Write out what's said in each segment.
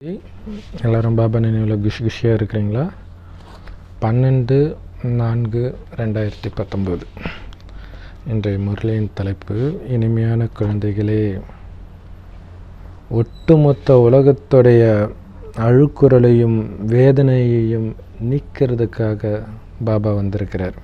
எல்லோரும் பாபா நினைவில் குஷி குஷியாக இருக்கிறீங்களா பன்னெண்டு நான்கு ரெண்டாயிரத்தி பத்தொம்போது இன்றைய முரளியின் தலைப்பு இனிமையான குழந்தைகளே ஒட்டுமொத்த உலகத்துடைய அழுக்குறலையும் வேதனையையும் நீக்கிறதுக்காக பாபா வந்திருக்கிறார்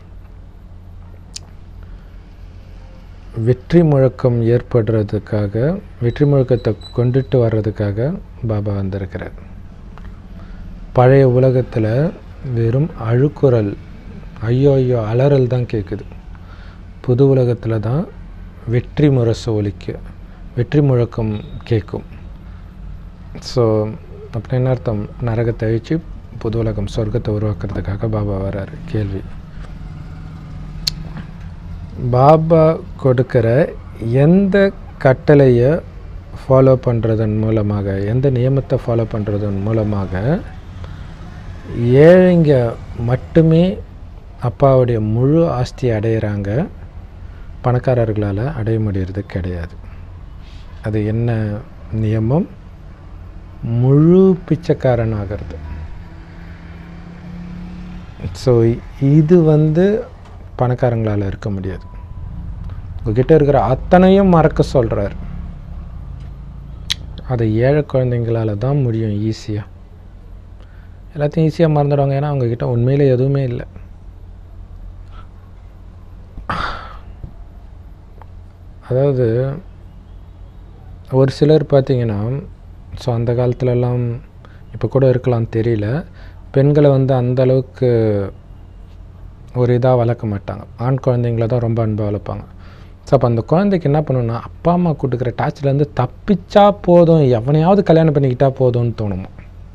வெற்றி முழக்கம் ஏற்படுறதுக்காக வெற்றி முழக்கத்தை கொண்டுட்டு வர்றதுக்காக பாபா வந்திருக்கிறார் பழைய உலகத்தில் வெறும் அழுக்குறல் ஐயோ ஐயோ அலறல் தான் கேட்குது புது உலகத்தில் தான் வெற்றி முரசு ஒலிக்க வெற்றி முழக்கம் கேட்கும் ஸோ அப்படி என்ன அர்த்தம் நரகத்தை அழித்து புது உலகம் சொர்க்கத்தை உருவாக்குறதுக்காக பாபா வர்றாரு கேள்வி பாபா கொடுக்கிற எந்த கட்டளையை ஃபாலோ பண்ணுறதன் மூலமாக எந்த நியமத்தை ஃபாலோ பண்ணுறதன் மூலமாக ஏழைங்க மட்டுமே அப்பாவுடைய முழு ஆஸ்தி அடையிறாங்க பணக்காரர்களால் அடைய முடியறது கிடையாது அது என்ன நியமம் முழு பிச்சைக்காரன் ஆகிறது ஸோ இது வந்து பணக்காரங்களால் இருக்க முடியாது உங்ககிட்ட இருக்கிற அத்தனையும் மறக்க சொல்கிறார் அதை ஏழை குழந்தைங்களால தான் முடியும் ஈஸியாக எல்லாத்தையும் ஈஸியாக மறந்துடுவாங்க ஏன்னா அவங்கக்கிட்ட உண்மையில் எதுவுமே இல்லை அதாவது ஒரு சிலர் பார்த்திங்கன்னா ஸோ அந்த காலத்துலலாம் இப்போ கூட இருக்கலாம் தெரியல பெண்களை வந்து அந்த அளவுக்கு ஒரு இதாக வளர்க்க மாட்டாங்க ஆண் குழந்தைங்கள தான் ரொம்ப அன்பாக வளர்ப்பாங்க ஸோ அப்போ அந்த குழந்தைக்கு என்ன பண்ணணும்னா அப்பா அம்மா கொடுக்குற டார்ச்லேருந்து தப்பிச்சா போதும் எவனையாவது கல்யாணம் பண்ணிக்கிட்டா போதும்னு தோணுமா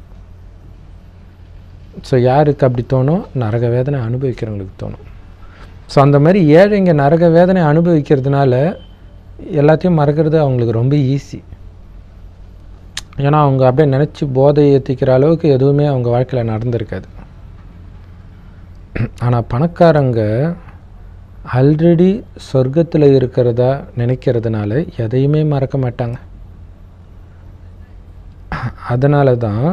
ஸோ யாருக்கு அப்படி தோணும் நரக வேதனை அனுபவிக்கிறவங்களுக்கு தோணும் ஸோ அந்த மாதிரி ஏழைங்க நரக வேதனை அனுபவிக்கிறதுனால எல்லாத்தையும் மறக்கிறது அவங்களுக்கு ரொம்ப ஈஸி ஏன்னா அவங்க அப்படியே நினச்சி போதை ஏற்றிக்கிற அளவுக்கு எதுவுமே அவங்க வாழ்க்கையில் நடந்திருக்காது ஆனால் பணக்காரங்க ஆல்ரெடி சொர்க்கத்தில் இருக்கிறதா நினைக்கிறதுனால எதையுமே மறக்க மாட்டாங்க அதனால தான்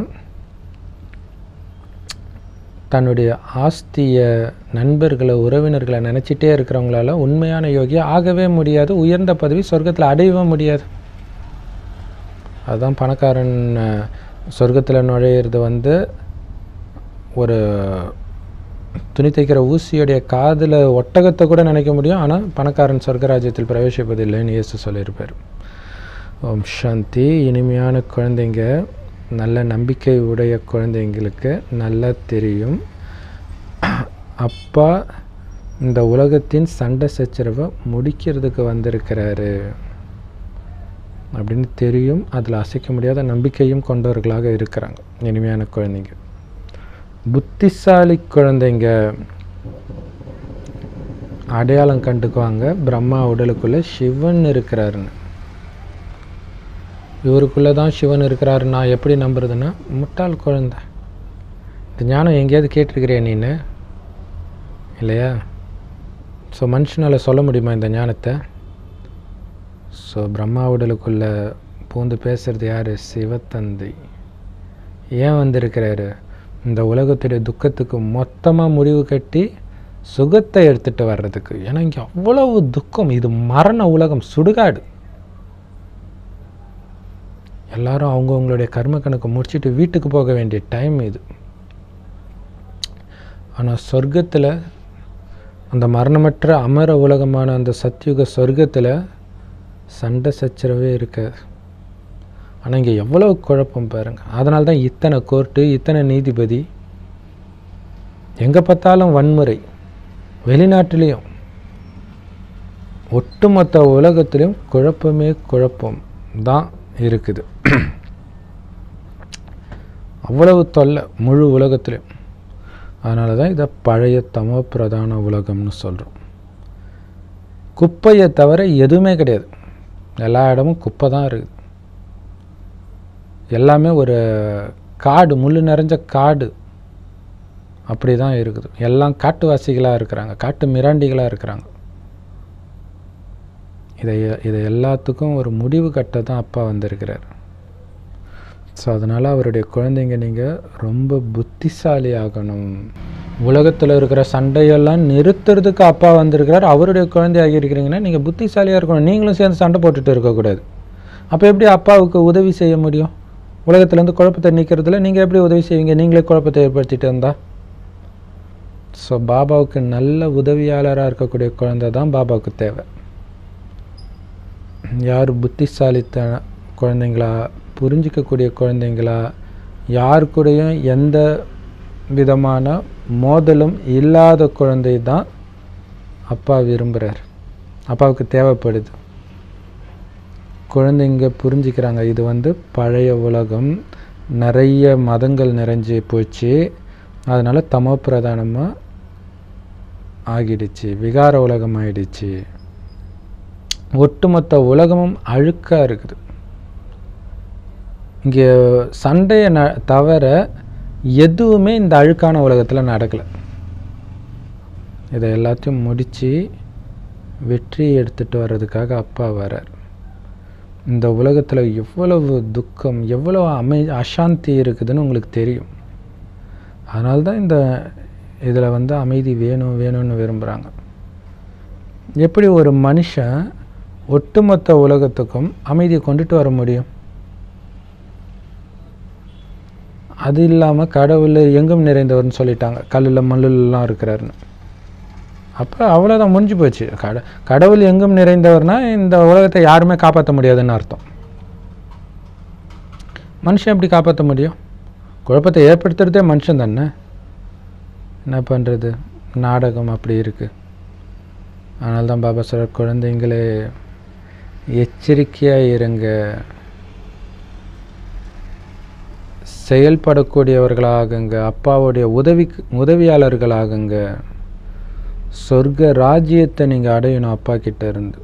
தன்னுடைய ஆஸ்திய நண்பர்களை உறவினர்களை நினச்சிட்டே இருக்கிறவங்களால உண்மையான யோகியா ஆகவே முடியாது உயர்ந்த பதவி சொர்க்கத்தில் அடையவே முடியாது அதுதான் பணக்காரன் சொர்க்கத்தில் நுழையிறது வந்து ஒரு துணி தைக்கிற ஊசியுடைய காதில் ஒட்டகத்தை கூட நினைக்க முடியும் ஆனால் பணக்காரன் சொர்க்கராஜ்யத்தில் பிரவேசிப்பதில்லைன்னு இயேசு சொல்லியிருப்பார் ஓம் சாந்தி இனிமையான குழந்தைங்க நல்ல நம்பிக்கை உடைய குழந்தைங்களுக்கு நல்லா தெரியும் அப்பா இந்த உலகத்தின் சண்டை சச்சரவை முடிக்கிறதுக்கு வந்திருக்கிறாரு அப்படின்னு தெரியும் அதில் அசைக்க முடியாத நம்பிக்கையும் கொண்டவர்களாக இருக்கிறாங்க இனிமையான குழந்தைங்க புத்திசாலி குழந்தைங்க அடையாளம் கண்டுக்குவாங்க பிரம்மா உடலுக்குள்ளே சிவன் இருக்கிறாருன்னு இவருக்குள்ளே தான் சிவன் இருக்கிறாரு நான் எப்படி நம்புறதுன்னா முட்டாள் குழந்தை இந்த ஞானம் எங்கேயாவது கேட்டிருக்கிறியா நீனு இல்லையா ஸோ மனுஷனால் சொல்ல முடியுமா இந்த ஞானத்தை ஸோ பிரம்மா உடலுக்குள்ளே பூந்து பேசுகிறது யார் சிவத்தந்தை ஏன் வந்திருக்கிறாரு இந்த உலகத்துடைய துக்கத்துக்கு மொத்தமாக முடிவு கட்டி சுகத்தை எடுத்துகிட்டு வர்றதுக்கு ஏன்னா இங்கே அவ்வளவு துக்கம் இது மரண உலகம் சுடுகாடு எல்லாரும் அவங்கவுங்களுடைய கர்ம கணக்கு முடிச்சுட்டு வீட்டுக்கு போக வேண்டிய டைம் இது ஆனால் சொர்க்கத்தில் அந்த மரணமற்ற அமர உலகமான அந்த சத்யுக சொர்க்கத்தில் சண்டை சச்சரவே இருக்காது ஆனால் இங்கே எவ்வளோ குழப்பம் பாருங்கள் அதனால தான் இத்தனை கோர்ட்டு இத்தனை நீதிபதி எங்கே பார்த்தாலும் வன்முறை வெளிநாட்டிலையும் ஒட்டுமொத்த உலகத்திலையும் குழப்பமே குழப்பம் தான் இருக்குது அவ்வளவு தொல்லை முழு உலகத்திலையும் அதனால தான் இதை பழைய தமோ பிரதான உலகம்னு சொல்கிறோம் குப்பையை தவிர எதுவுமே கிடையாது எல்லா இடமும் குப்பை தான் இருக்குது எல்லாமே ஒரு காடு முள் நிறைஞ்ச காடு அப்படி தான் இருக்குது எல்லாம் காட்டுவாசிகளாக இருக்கிறாங்க காட்டு மிராண்டிகளாக இருக்கிறாங்க இதை இதை எல்லாத்துக்கும் ஒரு முடிவு கட்ட தான் அப்பா வந்திருக்கிறார் ஸோ அதனால் அவருடைய குழந்தைங்க நீங்கள் ரொம்ப புத்திசாலி ஆகணும் உலகத்தில் இருக்கிற சண்டையெல்லாம் நிறுத்துறதுக்கு அப்பா வந்திருக்கிறார் அவருடைய குழந்தையாகி இருக்கிறீங்கன்னா நீங்கள் புத்திசாலியாக இருக்கணும் நீங்களும் சேர்ந்து சண்டை போட்டுட்டு இருக்கக்கூடாது அப்போ எப்படி அப்பாவுக்கு உதவி செய்ய முடியும் உலகத்துலேருந்து குழப்பத்தை நிற்கிறதுல நீங்கள் எப்படி உதவி செய்வீங்க நீங்களே குழப்பத்தை ஏற்படுத்திட்டு இருந்தா ஸோ பாபாவுக்கு நல்ல உதவியாளராக இருக்கக்கூடிய குழந்தை தான் பாபாவுக்கு தேவை யார் புத்திசாலித்த குழந்தைங்களா புரிஞ்சிக்கக்கூடிய குழந்தைங்களா யார் கூடயும் எந்த விதமான மோதலும் இல்லாத குழந்தை தான் அப்பா விரும்புகிறார் அப்பாவுக்கு தேவைப்படுது குழந்தைங்க புரிஞ்சுக்கிறாங்க இது வந்து பழைய உலகம் நிறைய மதங்கள் நிறைஞ்சு போச்சு அதனால் தமோ பிரதானமாக ஆகிடுச்சு விகார உலகம் ஆயிடுச்சு ஒட்டுமொத்த உலகமும் அழுக்காக இருக்குது இங்கே சண்டையை ந தவிர எதுவுமே இந்த அழுக்கான உலகத்தில் நடக்கலை இதை எல்லாத்தையும் முடித்து வெற்றி எடுத்துகிட்டு வர்றதுக்காக அப்பா வரார் இந்த உலகத்தில் எவ்வளவு துக்கம் எவ்வளோ அமை அசாந்தி இருக்குதுன்னு உங்களுக்கு தெரியும் அதனால தான் இந்த இதில் வந்து அமைதி வேணும் வேணும்னு விரும்புகிறாங்க எப்படி ஒரு மனுஷன் ஒட்டுமொத்த உலகத்துக்கும் அமைதியை கொண்டுட்டு வர முடியும் அது இல்லாமல் கடவுள் எங்கும் நிறைந்தவர்னு சொல்லிட்டாங்க கல்லில் மண்ணுலலாம் இருக்கிறாருன்னு அப்போ அவ்வளோதான் முடிஞ்சு போச்சு கட கடவுள் எங்கும் நிறைந்தவர்னா இந்த உலகத்தை யாருமே காப்பாற்ற முடியாதுன்னு அர்த்தம் மனுஷன் எப்படி காப்பாற்ற முடியும் குழப்பத்தை ஏற்படுத்துறதே மனுஷன் தானே என்ன பண்ணுறது நாடகம் அப்படி இருக்குது அதனால தான் பாபா சொல்ற குழந்தைங்களே எச்சரிக்கையாக இருங்க செயல்படக்கூடியவர்களாகுங்க அப்பாவுடைய உதவிக்கு உதவியாளர்களாகுங்க சொர்க்க ராஜ்யத்தை நீங்கள் அடையணும் அப்பா கிட்ட இருந்து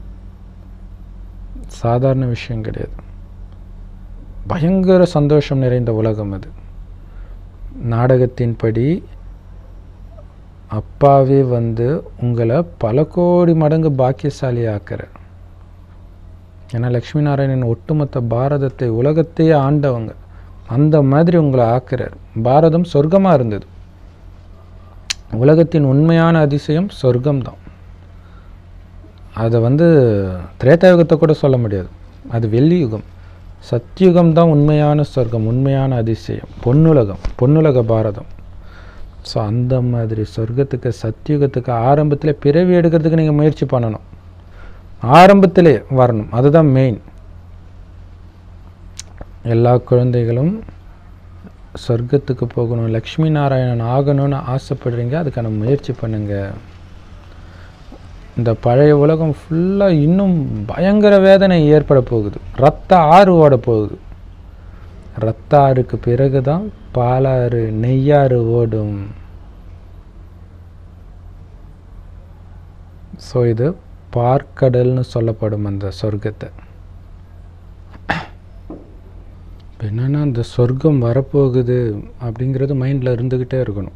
சாதாரண விஷயம் கிடையாது பயங்கர சந்தோஷம் நிறைந்த உலகம் அது நாடகத்தின்படி அப்பாவே வந்து உங்களை பல கோடி மடங்கு பாக்கியசாலி ஆக்குறார் ஏன்னா லக்ஷ்மி நாராயணன் ஒட்டுமொத்த பாரதத்தை உலகத்தையே ஆண்டவங்க அந்த மாதிரி உங்களை ஆக்குறார் பாரதம் சொர்க்கமாக இருந்தது உலகத்தின் உண்மையான அதிசயம் சொர்க்கம்தான் அதை வந்து திரேதாயுகத்தை கூட சொல்ல முடியாது அது வெள்ளி யுகம் சத்தியுகம் தான் உண்மையான சொர்க்கம் உண்மையான அதிசயம் பொன்னுலகம் பொன்னுலக பாரதம் ஸோ அந்த மாதிரி சொர்க்கத்துக்கு சத்தியுகத்துக்கு ஆரம்பத்தில் பிறவி எடுக்கிறதுக்கு நீங்கள் முயற்சி பண்ணணும் ஆரம்பத்திலே வரணும் அதுதான் மெயின் எல்லா குழந்தைகளும் சொர்க்கத்துக்கு போகணும் லக்ஷ்மி நாராயணன் ஆகணும்னு ஆசைப்படுறீங்க அதுக்கான முயற்சி பண்ணுங்க இந்த பழைய உலகம் ஃபுல்லாக இன்னும் பயங்கர வேதனை ஏற்பட போகுது ரத்த ஆறு ஓட போகுது ரத்த ஆறுக்கு பிறகு தான் பாலாறு நெய்யாறு ஓடும் ஸோ இது பார்க்கடல்னு சொல்லப்படும் அந்த சொர்க்கத்தை இப்போ என்னென்னா அந்த சொர்க்கம் வரப்போகுது அப்படிங்கிறது மைண்டில் இருந்துக்கிட்டே இருக்கணும்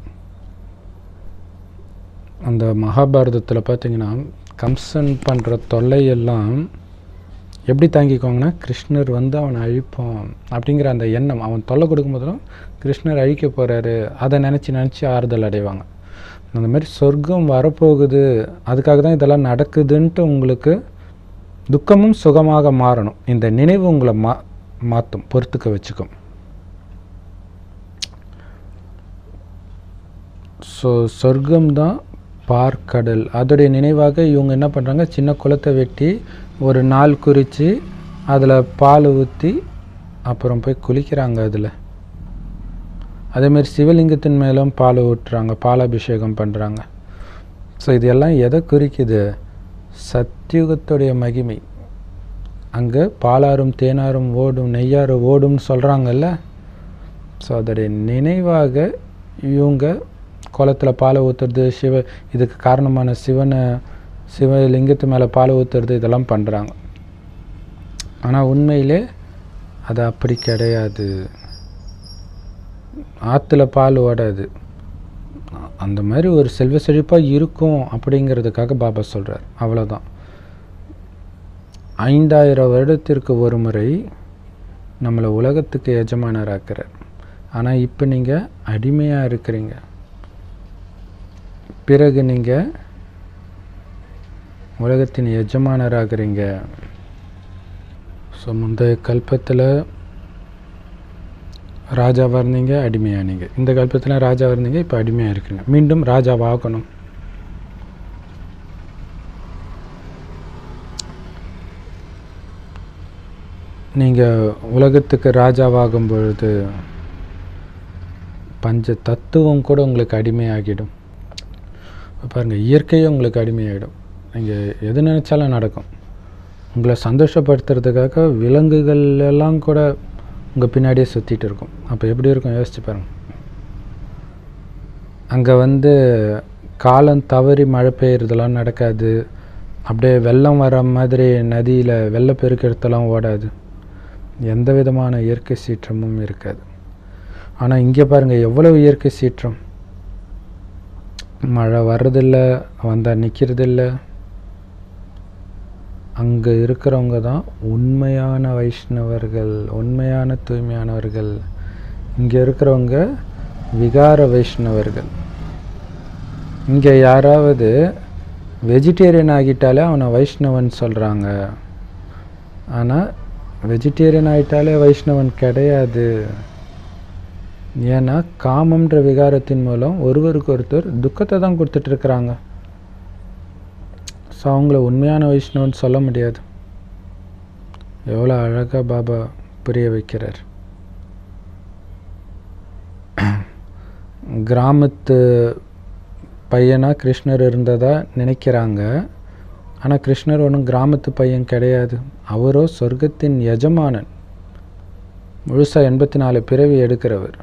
அந்த மகாபாரதத்தில் பார்த்தீங்கன்னா கம்சன் பண்ணுற தொல்லையெல்லாம் எப்படி தாங்கிக்குவாங்கன்னா கிருஷ்ணர் வந்து அவனை அழிப்போம் அப்படிங்கிற அந்த எண்ணம் அவன் தொல்லை கொடுக்கும்போதெல்லாம் கிருஷ்ணர் அழிக்க போகிறாரு அதை நினச்சி நினச்சி ஆறுதல் அடைவாங்க அந்த மாதிரி சொர்க்கம் வரப்போகுது அதுக்காக தான் இதெல்லாம் நடக்குதுன்ட்டு உங்களுக்கு துக்கமும் சுகமாக மாறணும் இந்த நினைவு உங்களை மா மாற்றும் பொறுத்துக்க வச்சுக்கும் ஸோ சொர்க்கம் தான் பார்க்கடல் அதோடைய நினைவாக இவங்க என்ன பண்ணுறாங்க சின்ன குளத்தை வெட்டி ஒரு நாள் குறித்து அதில் பால் ஊற்றி அப்புறம் போய் குளிக்கிறாங்க அதில் அதேமாரி சிவலிங்கத்தின் மேலும் பால் ஊற்றுறாங்க பாலாபிஷேகம் பண்ணுறாங்க ஸோ இது எல்லாம் எதை குறிக்குது சத்தியுகத்துடைய மகிமை அங்கே பாலாரும் தேனாரும் ஓடும் நெய்யாறு ஓடும்னு சொல்கிறாங்கல்ல ஸோ அதோடைய நினைவாக இவங்க குளத்தில் பாலை ஊற்றுறது சிவ இதுக்கு காரணமான சிவனை சிவலிங்கத்து மேலே பாலை ஊற்றுறது இதெல்லாம் பண்ணுறாங்க ஆனால் உண்மையிலே அது அப்படி கிடையாது ஆற்றுல பால் ஓடாது அந்த மாதிரி ஒரு செல்வ செழிப்பாக இருக்கும் அப்படிங்கிறதுக்காக பாபா சொல்கிறார் அவ்வளோதான் ஐந்தாயிரம் வருடத்திற்கு ஒரு முறை நம்மளை உலகத்துக்கு எஜமானராக்குறார் ஆனால் இப்போ நீங்கள் அடிமையாக இருக்கிறீங்க பிறகு நீங்கள் உலகத்தின் எஜமானராகிறீங்க ஸோ முந்தைய கல்பத்தில் ராஜாவாக இருந்தீங்க அடிமையானீங்க இந்த கல்பத்தில் ராஜாவாக இருந்தீங்க இப்போ அடிமையாக இருக்கிறீங்க மீண்டும் ராஜாவாகணும் நீங்கள் உலகத்துக்கு ராஜாவாகும் பொழுது பஞ்ச தத்துவம் கூட உங்களுக்கு அடிமையாகிடும் பாருங்கள் இயற்கையே உங்களுக்கு அடிமையாகிடும் நீங்கள் எது நினச்சாலும் நடக்கும் உங்களை சந்தோஷப்படுத்துறதுக்காக விலங்குகள் எல்லாம் கூட உங்கள் பின்னாடியே சுற்றிட்டு இருக்கும் அப்போ எப்படி இருக்கும் யோசிச்சு பாருங்கள் அங்கே வந்து காலம் தவறி மழை பெய்யறதெல்லாம் நடக்காது அப்படியே வெள்ளம் வர மாதிரி நதியில் வெள்ளப்பெருக்கெடுத்தெல்லாம் ஓடாது எந்த விதமான இயற்கை சீற்றமும் இருக்காது ஆனால் இங்கே பாருங்கள் எவ்வளோ இயற்கை சீற்றம் மழை வர்றதில்ல வந்தால் நிற்கிறதில்ல அங்கே இருக்கிறவங்க தான் உண்மையான வைஷ்ணவர்கள் உண்மையான தூய்மையானவர்கள் இங்கே இருக்கிறவங்க விகார வைஷ்ணவர்கள் இங்கே யாராவது வெஜிடேரியன் ஆகிட்டாலே அவனை வைஷ்ணவன் சொல்கிறாங்க ஆனால் வெஜிடேரியன் ஆகிட்டாலே வைஷ்ணவன் கிடையாது ஏன்னா காமன்ற விகாரத்தின் மூலம் ஒருவருக்கு ஒருத்தர் துக்கத்தை தான் கொடுத்துட்ருக்குறாங்க ஸோ அவங்கள உண்மையான வைஷ்ணவன் சொல்ல முடியாது எவ்வளோ அழகாக பாபா புரிய வைக்கிறார் கிராமத்து பையனாக கிருஷ்ணர் இருந்ததா நினைக்கிறாங்க ஆனால் கிருஷ்ணர் ஒன்றும் கிராமத்து பையன் கிடையாது அவரோ சொர்க்கத்தின் எஜமானன் முழுசாக எண்பத்தி நாலு பிறவி எடுக்கிறவர்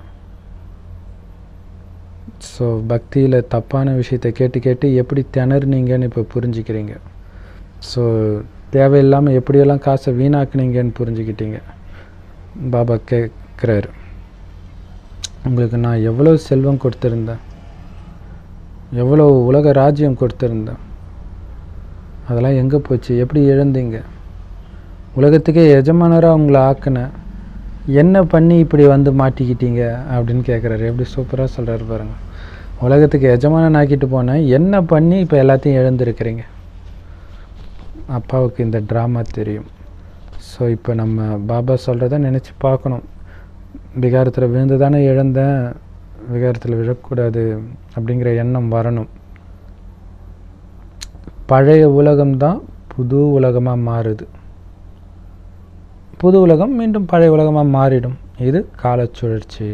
ஸோ பக்தியில் தப்பான விஷயத்தை கேட்டு கேட்டு எப்படி திணறுனீங்கன்னு இப்போ புரிஞ்சுக்கிறீங்க ஸோ தேவையில்லாமல் எப்படியெல்லாம் காசை வீணாக்குனீங்கன்னு புரிஞ்சுக்கிட்டீங்க பாபா கேட்குறாரு உங்களுக்கு நான் எவ்வளோ செல்வம் கொடுத்துருந்தேன் எவ்வளோ உலக ராஜ்யம் கொடுத்துருந்தேன் அதெல்லாம் எங்கே போச்சு எப்படி இழந்தீங்க உலகத்துக்கே எஜமானராக உங்களை ஆக்கினேன் என்ன பண்ணி இப்படி வந்து மாட்டிக்கிட்டீங்க அப்படின்னு கேட்குறாரு எப்படி சூப்பராக சொல்கிறாரு பாருங்கள் உலகத்துக்கு எஜமானன் ஆக்கிட்டு போனேன் என்ன பண்ணி இப்போ எல்லாத்தையும் இழந்திருக்கிறீங்க அப்பாவுக்கு இந்த ட்ராமா தெரியும் ஸோ இப்போ நம்ம பாபா சொல்கிறத நினச்சி பார்க்கணும் விகாரத்தில் விழுந்து தானே இழந்தேன் விகாரத்தில் விழக்கூடாது அப்படிங்கிற எண்ணம் வரணும் பழைய உலகம்தான் புது உலகமாக மாறுது புது உலகம் மீண்டும் பழைய உலகமாக மாறிடும் இது காலச்சுழற்சி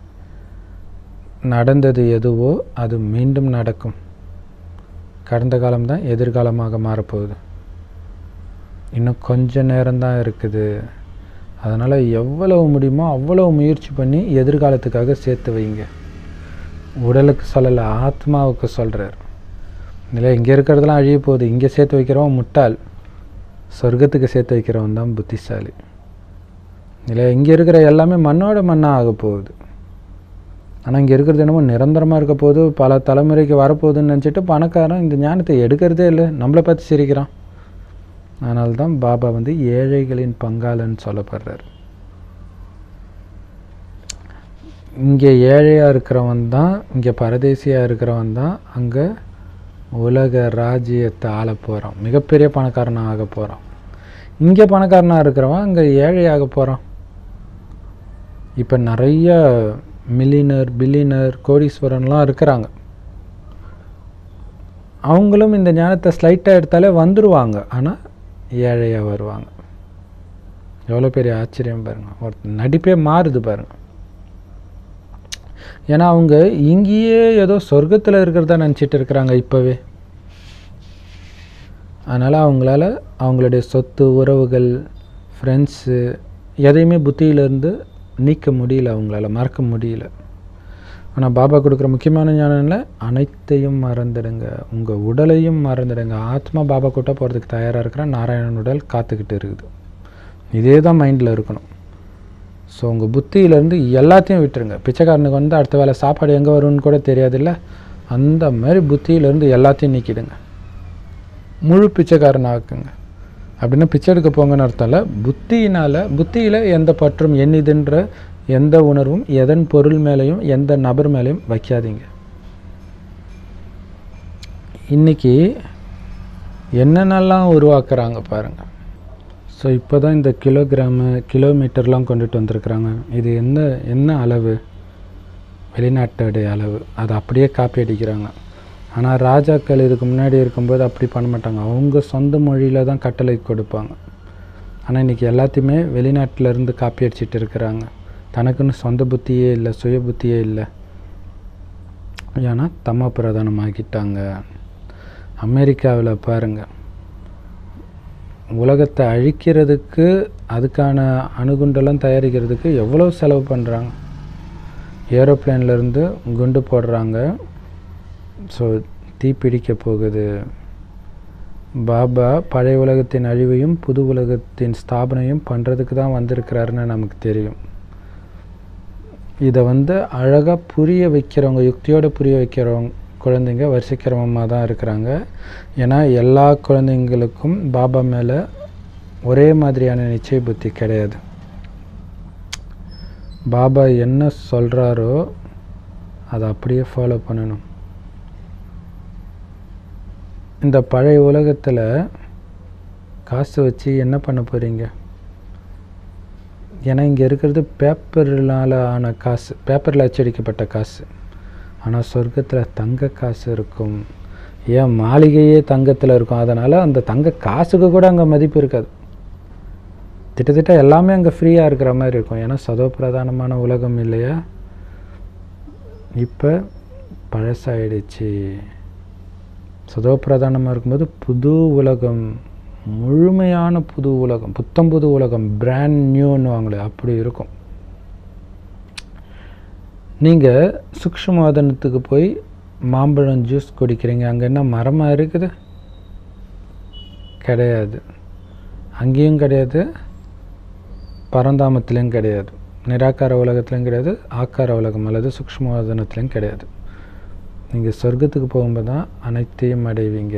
நடந்தது எதுவோ அது மீண்டும் நடக்கும் கடந்த காலம்தான் எதிர்காலமாக மாறப்போகுது இன்னும் கொஞ்ச நேரம்தான் இருக்குது அதனால் எவ்வளவு முடியுமோ அவ்வளவு முயற்சி பண்ணி எதிர்காலத்துக்காக சேர்த்து வைங்க உடலுக்கு சொல்லலை ஆத்மாவுக்கு சொல்கிறார் இல்லை இங்கே இருக்கிறதெல்லாம் அழிய போகுது இங்கே சேர்த்து வைக்கிறவன் முட்டாள் சொர்க்கத்துக்கு சேர்த்து வைக்கிறவன் தான் புத்திசாலி இல்லை இங்கே இருக்கிற எல்லாமே மண்ணோட மண்ணாக ஆக போகுது ஆனால் இங்கே இருக்கிறது என்னமோ நிரந்தரமாக இருக்க போகுது பல தலைமுறைக்கு வரப்போகுதுன்னு நினச்சிட்டு பணக்காரன் இந்த ஞானத்தை எடுக்கிறதே இல்லை நம்மளை பார்த்து சிரிக்கிறான் அதனால தான் பாபா வந்து ஏழைகளின் பங்காளன்னு சொல்லப்படுறார் இங்கே ஏழையாக இருக்கிறவன் தான் இங்கே பரதேசியாக இருக்கிறவன் தான் அங்கே உலக ராஜ்யத்தை ஆள போகிறான் மிகப்பெரிய பணக்காரனாக ஆக போகிறான் இங்கே பணக்காரனாக இருக்கிறவன் அங்கே ஏழையாக போகிறான் இப்போ நிறைய மில்லியனர் பில்லியனர் கோடீஸ்வரன்லாம் இருக்கிறாங்க அவங்களும் இந்த ஞானத்தை ஸ்லைட்டாக எடுத்தாலே வந்துடுவாங்க ஆனால் ஏழையாக வருவாங்க எவ்வளோ பெரிய ஆச்சரியம் பாருங்கள் ஒரு நடிப்பே மாறுது பாருங்கள் ஏன்னா அவங்க இங்கேயே ஏதோ சொர்க்கத்தில் இருக்கிறதா நினச்சிட்டு இருக்கிறாங்க இப்போவே அதனால் அவங்களால அவங்களுடைய சொத்து உறவுகள் ஃப்ரெண்ட்ஸு எதையுமே புத்தியிலேருந்து நீக்க முடியல அவங்களால மறக்க முடியல ஆனால் பாபா கொடுக்குற முக்கியமான ஞானம்ல அனைத்தையும் மறந்துடுங்க உங்கள் உடலையும் மறந்துடுங்க ஆத்மா பாபா கூட்ட போகிறதுக்கு தயாராக இருக்கிற நாராயணன் உடல் காத்துக்கிட்டு இருக்குது இதே தான் மைண்டில் இருக்கணும் ஸோ உங்கள் புத்தியிலேருந்து எல்லாத்தையும் விட்டுருங்க பிச்சைக்காரனுக்கு வந்து அடுத்த வேலை சாப்பாடு எங்கே வரும்னு கூட தெரியாதுல்ல அந்த மாதிரி புத்தியிலேருந்து எல்லாத்தையும் நீக்கிடுங்க முழு பிச்சைக்காரன் ஆக்குங்க அப்படின்னா பிச்சை எடுக்க போங்கன்னு அர்த்தம் இல்லை புத்தியினால் புத்தியில் எந்த பற்றும் எண்ணிதுன்ற எந்த உணர்வும் எதன் பொருள் மேலேயும் எந்த நபர் மேலேயும் வைக்காதீங்க இன்னைக்கு என்னென்னலாம் உருவாக்குறாங்க பாருங்கள் ஸோ இப்போ தான் இந்த கிலோகிராமு கிலோமீட்டர்லாம் கொண்டுட்டு வந்திருக்கிறாங்க இது என்ன என்ன அளவு வெளிநாட்டுடைய அளவு அதை அப்படியே காப்பி அடிக்கிறாங்க ஆனால் ராஜாக்கள் இதுக்கு முன்னாடி இருக்கும்போது அப்படி பண்ண மாட்டாங்க அவங்க சொந்த மொழியில் தான் கட்டளை கொடுப்பாங்க ஆனால் இன்றைக்கி எல்லாத்தையுமே வெளிநாட்டுல இருந்து காப்பி அடிச்சிட்டு இருக்கிறாங்க தனக்குன்னு சொந்த புத்தியே இல்லை சுய புத்தியே இல்லை ஏன்னா தம்மா பிரதானமாக்கிட்டாங்க அமெரிக்காவில் பாருங்கள் உலகத்தை அழிக்கிறதுக்கு அதுக்கான அணுகுண்டெல்லாம் தயாரிக்கிறதுக்கு எவ்வளோ செலவு பண்ணுறாங்க ஏரோப்ளேன்லேருந்து குண்டு போடுறாங்க ஸோ தீப்பிடிக்க போகுது பாபா பழைய உலகத்தின் அழிவையும் புது உலகத்தின் ஸ்தாபனையும் பண்ணுறதுக்கு தான் வந்திருக்கிறாருன்னு நமக்கு தெரியும் இதை வந்து அழகாக புரிய வைக்கிறவங்க யுக்தியோடு புரிய வைக்கிறவங்க குழந்தைங்க வரிசைக்கிரமமாக தான் இருக்கிறாங்க ஏன்னா எல்லா குழந்தைங்களுக்கும் பாபா மேலே ஒரே மாதிரியான நிச்சய புத்தி கிடையாது பாபா என்ன சொல்கிறாரோ அதை அப்படியே ஃபாலோ பண்ணணும் இந்த பழைய உலகத்தில் காசு வச்சு என்ன பண்ண போகிறீங்க ஏன்னா இங்கே இருக்கிறது பேப்பர்னால் ஆன காசு பேப்பரில் அச்சடிக்கப்பட்ட காசு ஆனால் சொர்க்கத்தில் தங்க காசு இருக்கும் ஏன் மாளிகையே தங்கத்தில் இருக்கும் அதனால் அந்த தங்க காசுக்கு கூட அங்கே மதிப்பு இருக்காது திட்டத்திட்ட எல்லாமே அங்கே ஃப்ரீயாக இருக்கிற மாதிரி இருக்கும் ஏன்னா சதோ பிரதானமான உலகம் இல்லையா இப்போ பழசாயிடுச்சு சதோ பிரதானமாக இருக்கும்போது புது உலகம் முழுமையான புது உலகம் புத்தம் புது உலகம் பிராண்ட் நியூன்னுவாங்களே அப்படி இருக்கும் நீங்கள் சூக்ஷ்மவாதனத்துக்கு போய் மாம்பழம் ஜூஸ் குடிக்கிறீங்க அங்கே என்ன மரமாக இருக்குது கிடையாது அங்கேயும் கிடையாது பரந்தாமத்துலேயும் கிடையாது நிராகார உலகத்துலையும் கிடையாது ஆக்கார உலகம் அல்லது சூக்ஷ்மவாதனத்துலேயும் கிடையாது நீங்கள் சொர்க்கத்துக்கு போகும்போது தான் அனைத்தையும் அடைவீங்க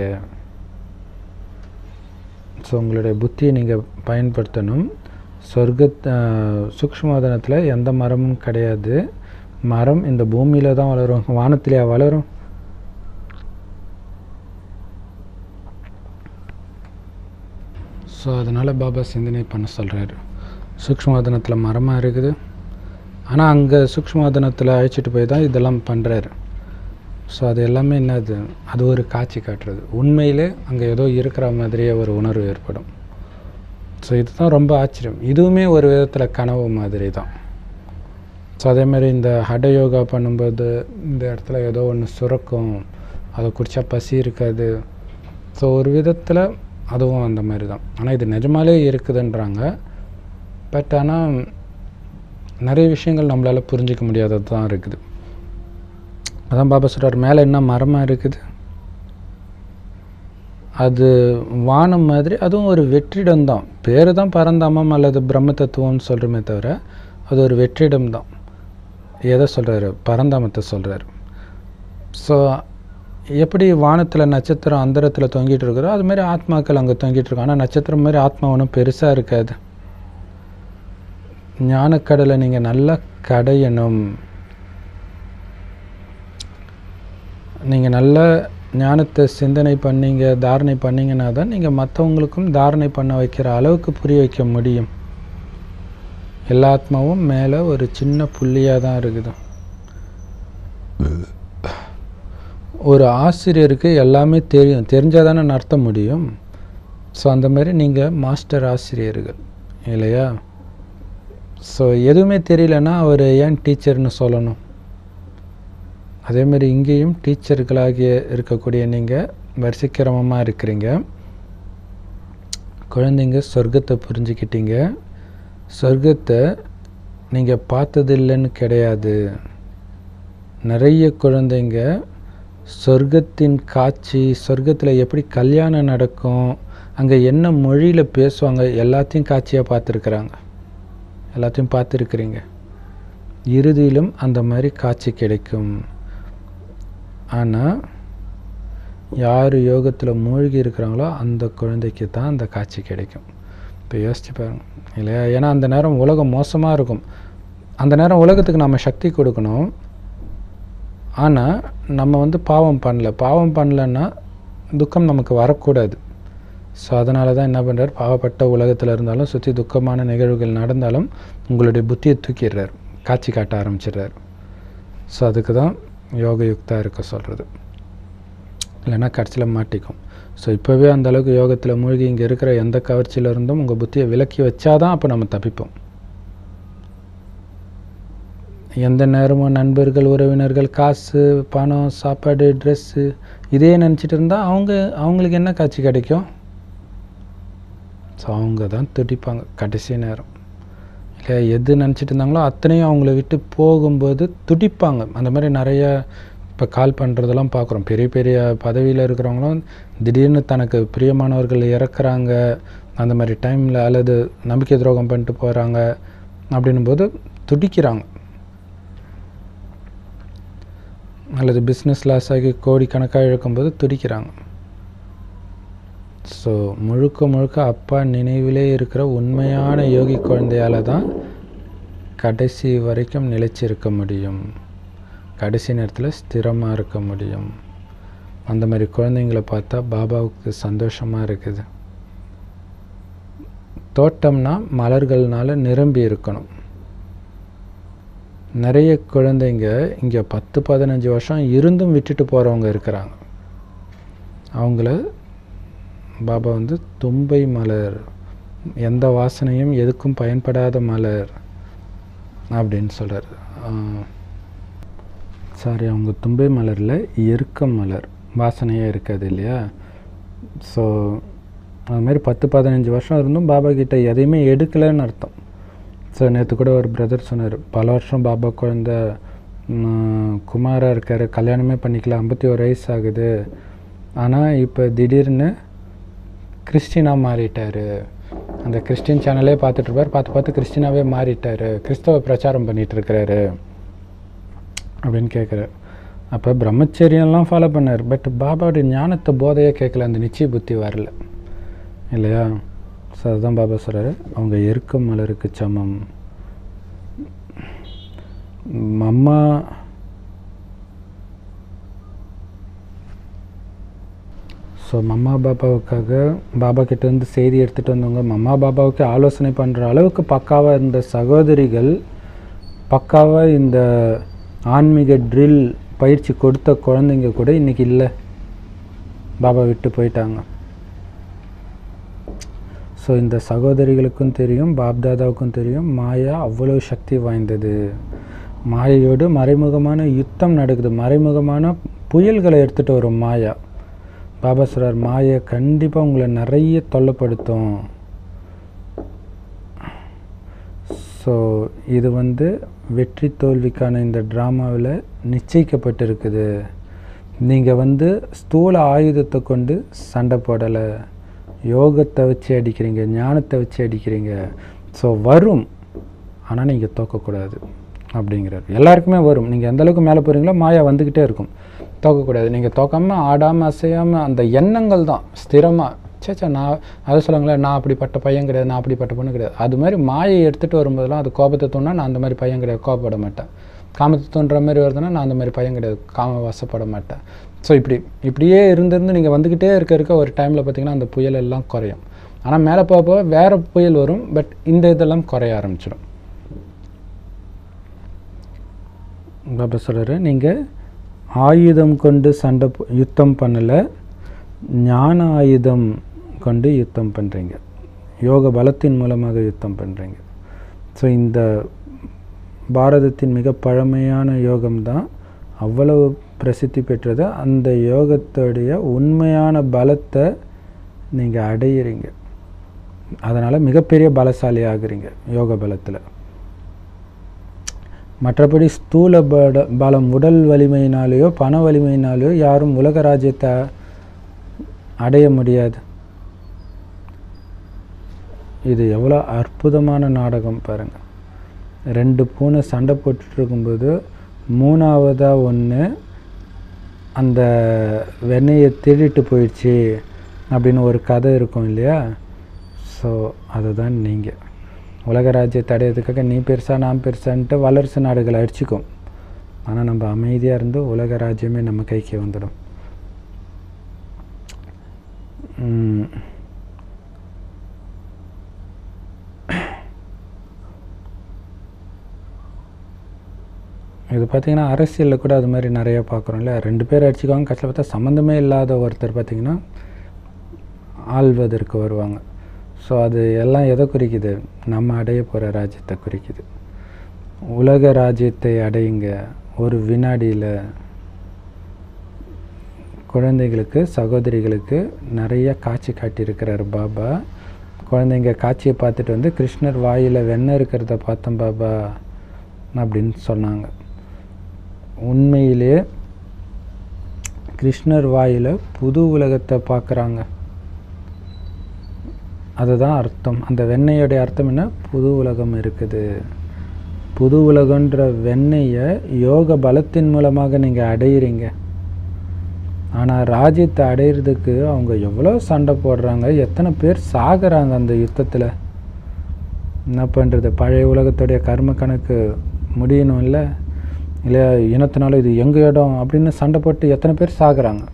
ஸோ உங்களுடைய புத்தியை நீங்கள் பயன்படுத்தணும் சொர்க்க சூக்ஷ்மவாதனத்தில் எந்த மரமும் கிடையாது மரம் இந்த பூமியில் தான் வளரும் வானத்திலேயா வளரும் ஸோ அதனால் பாபா சிந்தனை பண்ண சொல்கிறாரு சூக்ஷ்மவாதனத்தில் மரமாக இருக்குது ஆனால் அங்கே சூக்ஷ்மவாதனத்தில் அழைச்சிட்டு போய் தான் இதெல்லாம் பண்ணுறாரு ஸோ அது எல்லாமே என்னது அது ஒரு காட்சி காட்டுறது உண்மையிலே அங்கே ஏதோ இருக்கிற மாதிரியே ஒரு உணர்வு ஏற்படும் ஸோ இதுதான் ரொம்ப ஆச்சரியம் இதுவுமே ஒரு விதத்தில் கனவு மாதிரி தான் ஸோ அதேமாதிரி இந்த ஹட யோகா பண்ணும்போது இந்த இடத்துல ஏதோ ஒன்று சுரக்கும் அதை குடித்தா பசி இருக்காது ஸோ ஒரு விதத்தில் அதுவும் அந்த மாதிரி தான் ஆனால் இது நிஜமாலே இருக்குதுன்றாங்க பட் ஆனால் நிறைய விஷயங்கள் நம்மளால் புரிஞ்சிக்க முடியாதது தான் இருக்குது அதான் பாபா சொல்கிறார் மேலே என்ன மரமாக இருக்குது அது வானம் மாதிரி அதுவும் ஒரு வெற்றிடம் தான் பேர் தான் பரந்தாமம் அல்லது பிரம்ம தத்துவம்னு சொல்கிறோமே தவிர அது ஒரு வெற்றிடம் தான் எதை சொல்கிறாரு பரந்தாமத்தை சொல்கிறாரு ஸோ எப்படி வானத்தில் நட்சத்திரம் அந்தரத்தில் தொங்கிட்டு இருக்கிறோ அது மாதிரி ஆத்மாக்கள் அங்கே தொங்கிட்டு இருக்கும் ஆனால் நட்சத்திரம் மாதிரி ஆத்மா ஒன்றும் பெருசாக இருக்காது ஞானக்கடலை நீங்கள் நல்லா கடையணும் நீங்கள் நல்ல ஞானத்தை சிந்தனை பண்ணீங்க தாரணை பண்ணீங்கன்னா தான் நீங்கள் மற்றவங்களுக்கும் தாரணை பண்ண வைக்கிற அளவுக்கு புரிய வைக்க முடியும் எல்லா ஆத்மாவும் மேலே ஒரு சின்ன புள்ளியாக தான் இருக்குது ஒரு ஆசிரியருக்கு எல்லாமே தெரியும் தெரிஞ்சால் தானே நடத்த முடியும் ஸோ அந்த மாதிரி நீங்கள் மாஸ்டர் ஆசிரியர்கள் இல்லையா ஸோ எதுவுமே தெரியலன்னா அவர் ஏன் டீச்சர்னு சொல்லணும் அதேமாதிரி இங்கேயும் டீச்சர்களாகிய இருக்கக்கூடிய நீங்கள் வரிசைக்கிரமமாக இருக்கிறீங்க குழந்தைங்க சொர்க்கத்தை புரிஞ்சுக்கிட்டீங்க சொர்க்கத்தை நீங்கள் பார்த்ததில்லைன்னு கிடையாது நிறைய குழந்தைங்க சொர்க்கத்தின் காட்சி சொர்க்கத்தில் எப்படி கல்யாணம் நடக்கும் அங்கே என்ன மொழியில் பேசுவாங்க எல்லாத்தையும் காட்சியாக பார்த்துருக்குறாங்க எல்லாத்தையும் பார்த்துருக்குறீங்க இறுதியிலும் அந்த மாதிரி காட்சி கிடைக்கும் ஆனால் யார் யோகத்தில் மூழ்கி இருக்கிறாங்களோ அந்த குழந்தைக்கு தான் அந்த காட்சி கிடைக்கும் இப்போ யோசிச்சு பாருங்க இல்லையா ஏன்னா அந்த நேரம் உலகம் மோசமாக இருக்கும் அந்த நேரம் உலகத்துக்கு நம்ம சக்தி கொடுக்கணும் ஆனால் நம்ம வந்து பாவம் பண்ணல பாவம் பண்ணலன்னா துக்கம் நமக்கு வரக்கூடாது ஸோ அதனால தான் என்ன பண்ணுறார் பாவப்பட்ட உலகத்தில் இருந்தாலும் சுற்றி துக்கமான நிகழ்வுகள் நடந்தாலும் உங்களுடைய புத்தியை தூக்கிடுறார் காட்சி காட்ட ஆரம்பிச்சிடுறார் ஸோ அதுக்கு தான் யோக யுக்தா இருக்க சொல்கிறது இல்லைன்னா கடைசியில் மாட்டிக்கும் ஸோ இப்போவே அந்த அளவுக்கு யோகத்தில் மூழ்கி இங்கே இருக்கிற எந்த கவர்ச்சியில இருந்தும் உங்கள் புத்தியை விலக்கி வச்சாதான் அப்போ நம்ம தப்பிப்போம் எந்த நேரமும் நண்பர்கள் உறவினர்கள் காசு பணம் சாப்பாடு ட்ரெஸ்ஸு இதே நினச்சிட்டு இருந்தால் அவங்க அவங்களுக்கு என்ன காட்சி கிடைக்கும் ஸோ அவங்க தான் துடிப்பாங்க கடைசி நேரம் இல்லை எது நினச்சிட்டு இருந்தாங்களோ அத்தனையும் அவங்கள விட்டு போகும்போது துடிப்பாங்க அந்த மாதிரி நிறைய இப்போ கால் பண்ணுறதெல்லாம் பார்க்குறோம் பெரிய பெரிய பதவியில் இருக்கிறவங்களும் திடீர்னு தனக்கு பிரியமானவர்கள் இறக்குறாங்க அந்த மாதிரி டைமில் அல்லது நம்பிக்கை துரோகம் பண்ணிட்டு போகிறாங்க அப்படின்னும் போது துடிக்கிறாங்க அல்லது பிஸ்னஸ் லாஸ் ஆகி கோடிக்கணக்காக இழக்கும்போது துடிக்கிறாங்க ஸோ முழுக்க முழுக்க அப்பா நினைவிலே இருக்கிற உண்மையான யோகி குழந்தையால் தான் கடைசி வரைக்கும் நிலைச்சிருக்க முடியும் கடைசி நேரத்தில் ஸ்திரமாக இருக்க முடியும் அந்த மாதிரி குழந்தைங்களை பார்த்தா பாபாவுக்கு சந்தோஷமாக இருக்குது தோட்டம்னா மலர்கள்னால நிரம்பி இருக்கணும் நிறைய குழந்தைங்க இங்கே பத்து பதினஞ்சு வருஷம் இருந்தும் விட்டுட்டு போகிறவங்க இருக்கிறாங்க அவங்கள பாபா வந்து தும்பை மலர் எந்த வாசனையும் எதுக்கும் பயன்படாத மலர் அப்படின்னு சொல்கிறார் சாரி அவங்க தும்பை மலரில் எருக்க மலர் வாசனையாக இருக்காது இல்லையா ஸோ அது மாதிரி பத்து பதினஞ்சு வருஷம் இருந்தும் பாபா கிட்ட எதையுமே எடுக்கலைன்னு அர்த்தம் ஸோ நேற்று கூட ஒரு பிரதர் சொன்னார் பல வருஷம் பாபா குழந்த குமாராக இருக்கார் கல்யாணமே பண்ணிக்கல ஐம்பத்தி ஒரு வயசு ஆகுது ஆனால் இப்போ திடீர்னு கிறிஸ்டினாக மாறிட்டார் அந்த கிறிஸ்டின் சேனலே பார்த்துட்ருப்பார் பார்த்து பார்த்து கிறிஸ்டினாவே மாறிட்டார் கிறிஸ்தவ பிரச்சாரம் பண்ணிகிட்ருக்கிறாரு அப்படின்னு கேட்குறாரு அப்போ பிரம்மச்சரியம்லாம் ஃபாலோ பண்ணார் பட் பாபாவுடைய ஞானத்தை போதையே கேட்கல அந்த நிச்சய புத்தி வரல இல்லையா ஸோ அதுதான் பாபா சொல்கிறாரு அவங்க எருக்கம் மலருக்கு சமம் அம்மா ஸோ மம்மா பாபாவுக்காக பாபா கிட்டேருந்து செய்தி எடுத்துகிட்டு வந்தவங்க மம்மா பாபாவுக்கு ஆலோசனை பண்ணுற அளவுக்கு பக்காவாக இருந்த சகோதரிகள் பக்காவாக இந்த ஆன்மீக ட்ரில் பயிற்சி கொடுத்த குழந்தைங்க கூட இன்றைக்கி இல்லை பாபா விட்டு போயிட்டாங்க ஸோ இந்த சகோதரிகளுக்கும் தெரியும் பாப்தாதாவுக்கும் தெரியும் மாயா அவ்வளோ சக்தி வாய்ந்தது மாயையோடு மறைமுகமான யுத்தம் நடக்குது மறைமுகமான புயல்களை எடுத்துகிட்டு வரும் மாயா பாபா சொல்கிறார் மாயை கண்டிப்பாக உங்களை நிறைய தொல்லைப்படுத்தும் ஸோ இது வந்து வெற்றி தோல்விக்கான இந்த ட்ராமாவில் நிச்சயிக்கப்பட்டிருக்குது நீங்கள் வந்து ஸ்தூல ஆயுதத்தை கொண்டு சண்டை போடலை யோகத்தை வச்சு அடிக்கிறீங்க ஞானத்தை வச்சு அடிக்கிறீங்க ஸோ வரும் ஆனால் நீங்கள் தோக்கக்கூடாது அப்படிங்கிறார் எல்லாருக்குமே வரும் நீங்கள் எந்த அளவுக்கு மேலே போகிறீங்களோ மாயா வந்துக்கிட்டே இருக்கும் தோக்கக்கூடாது நீங்கள் தோக்காமல் ஆடாமல் அசையாமல் அந்த எண்ணங்கள் தான் ஸ்திரமாக சேச்சா நான் அதை சொல்லுங்களேன் நான் அப்படிப்பட்ட பையன் கிடையாது நான் அப்படிப்பட்ட பொண்ணு கிடையாது அது மாதிரி மாயை எடுத்துகிட்டு வரும்போதெல்லாம் அது கோபத்தை தோணுனா நான் அந்த மாதிரி பையன் கிடையாது கோபப்பட மாட்டேன் காமத்தை தோன்ற மாதிரி வருதுன்னா நான் அந்த மாதிரி பையன் கிடையாது காம வசப்பட மாட்டேன் ஸோ இப்படி இப்படியே இருந்திருந்து நீங்கள் வந்துக்கிட்டே இருக்க இருக்க ஒரு டைமில் பார்த்தீங்கன்னா அந்த புயல் எல்லாம் குறையும் ஆனால் மேலே போக போக வேறு புயல் வரும் பட் இந்த இதெல்லாம் குறைய ஆரம்பிச்சிடும் பாபா சொல்கிறாரு நீங்கள் ஆயுதம் கொண்டு சண்டை யுத்தம் பண்ணலை ஞான ஆயுதம் கொண்டு யுத்தம் பண்ணுறீங்க யோக பலத்தின் மூலமாக யுத்தம் பண்ணுறீங்க ஸோ இந்த பாரதத்தின் மிக பழமையான யோகம்தான் அவ்வளவு பிரசித்தி பெற்றது அந்த யோகத்துடைய உண்மையான பலத்தை நீங்கள் அடையிறீங்க அதனால் மிகப்பெரிய பலசாலி ஆகுறீங்க யோக பலத்தில் மற்றபடி ஸ்தூல பட பலம் உடல் வலிமையினாலேயோ பண வலிமையினாலேயோ யாரும் உலக ராஜ்யத்தை அடைய முடியாது இது எவ்வளோ அற்புதமான நாடகம் பாருங்கள் ரெண்டு பூனை சண்டை போட்டுட்டு இருக்கும்போது மூணாவதாக ஒன்று அந்த வெண்ணெயை திருடிட்டு போயிடுச்சு அப்படின்னு ஒரு கதை இருக்கும் இல்லையா ஸோ அதுதான் நீங்கள் உலக ராஜ்யத்தை அடையிறதுக்காக நீ பெருசா நான் பெருசான்ட்டு வல்லரசு நாடுகளை அடிச்சுக்கும் ஆனால் நம்ம அமைதியாக இருந்து உலக ராஜ்யமே நம்ம கைக்கு வந்துடும் உம், இது பார்த்தீங்கன்னா அரசியலில் கூட அது மாதிரி நிறைய பார்க்குறோம் இல்லையா ரெண்டு பேர் அடிச்சுக்குவாங்க கடைசியில் பார்த்தா சம்மந்தமே இல்லாத ஒருத்தர் பார்த்தீங்கன்னா ஆள்வதற்கு வருவாங்க ஸோ அது எல்லாம் எதை குறிக்குது நம்ம அடைய போகிற ராஜ்யத்தை குறிக்குது உலக ராஜ்யத்தை அடையுங்க ஒரு வினாடியில் குழந்தைகளுக்கு சகோதரிகளுக்கு நிறைய காட்சி காட்டியிருக்கிறார் பாபா குழந்தைங்க காட்சியை பார்த்துட்டு வந்து கிருஷ்ணர் வாயில் வெண்ணெய் இருக்கிறத பார்த்தோம் பாபா அப்படின்னு சொன்னாங்க உண்மையிலே கிருஷ்ணர் வாயில் புது உலகத்தை பார்க்குறாங்க அதுதான் அர்த்தம் அந்த வெண்ணெயோடைய அர்த்தம் என்ன புது உலகம் இருக்குது புது உலகன்ற வெண்ணெயை யோக பலத்தின் மூலமாக நீங்கள் அடையிறீங்க ஆனால் ராஜ்யத்தை அடையிறதுக்கு அவங்க எவ்வளோ சண்டை போடுறாங்க எத்தனை பேர் சாகுறாங்க அந்த யுத்தத்தில் என்ன பண்ணுறது பழைய உலகத்துடைய கர்ம கணக்கு முடியணும் இல்லை இல்லை இனத்தினால இது எங்கள் இடம் அப்படின்னு சண்டை போட்டு எத்தனை பேர் சாகுறாங்க